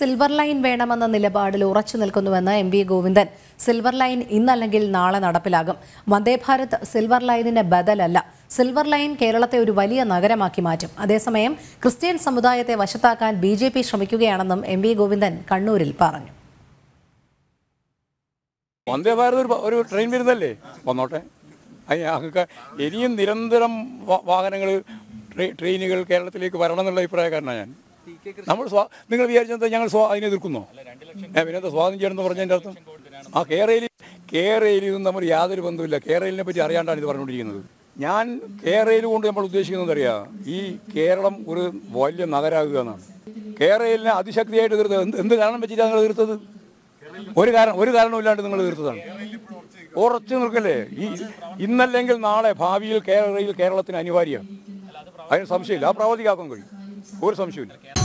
silver line വേണമെന്ന നിലപാടിൽ ഉറച്ചു നിൽക്കുന്നുവെന്ന് M V Govindan silver line ഇന്നല്ലെങ്കിൽ നാളെ നടപ്പിലാകും വന്ദേഭാരത് സിൽവർ ലൈനിന് ബദലല്ല സിൽവർ ലൈൻ കേരളത്തെ ഒരു വലിയ നഗരമാക്കി മാറ്റും അതേസമയം ക്രിസ്ത്യൻ സമുദായത്തെ വശത്താക്കാൻ ബി ജെ പി ശ്രമിക്കുകയാണെന്നും എം വി ഗോവിന്ദൻ കണ്ണൂരിൽ പറഞ്ഞു വന്ദേ ഭാരത് ഒരു ഒരു ട്രെയിൻ വരുന്നല്ലേ വന്നോട്ടെ അയ്യ, ഞങ്ങൾക്ക് ഇനിയും നിരന്തരം വാഹനങ്ങൾ ട്രെയിനുകൾ കേരളത്തിലേക്ക് വരണം എന്നുള്ള അഭിപ്രായക്കാരനാണ് ഞാൻ നമ്മൾ സ്വാ നിങ്ങൾ വിചാരിച്ചത് ഞങ്ങൾ സ്വാ അതിനെ എതിർക്കുന്നോ ഏ, പിന്നെ എന്താ സ്വാഗതം ചെയ്യണമെന്ന് പറഞ്ഞതിൻ്റെ അർത്ഥം ആ കേരളയിൽ കേരളയിൽ ഇതും നമ്മൾ യാതൊരു ബന്ധമില്ല കേരളിനെ പറ്റി അറിയാണ്ടാണ് ഇത് പറഞ്ഞുകൊണ്ടിരിക്കുന്നത് ഞാൻ കേരളയിൽ കൊണ്ട് നമ്മൾ ഉദ്ദേശിക്കുന്നത് അറിയാം ഈ കേരളം ഒരു വലിയ നഗരാകുക എന്നാണ് കേരളിനെ അതിശക്തിയായിട്ട് എതിർത്തത് എന്ത് എന്ത് കാരണം വെച്ചിട്ടാണ് നിങ്ങൾ എതിർത്തത് ഒരു കാരണം ഒരു കാരണമില്ലാണ്ട് നിങ്ങൾ എതിർത്തതാണ് ഉറച്ചു നിൽക്കല്ലേ ഈ ഇന്നല്ലെങ്കിൽ നാളെ ഭാവിയിൽ കേരളയിൽ കേരളത്തിന് അനിവാര്യമാണ് അതിന് സംശയമില്ല ആ പ്രാവർത്തികമാക്കാൻ കഴിയും ഒരു സംശയമില്ല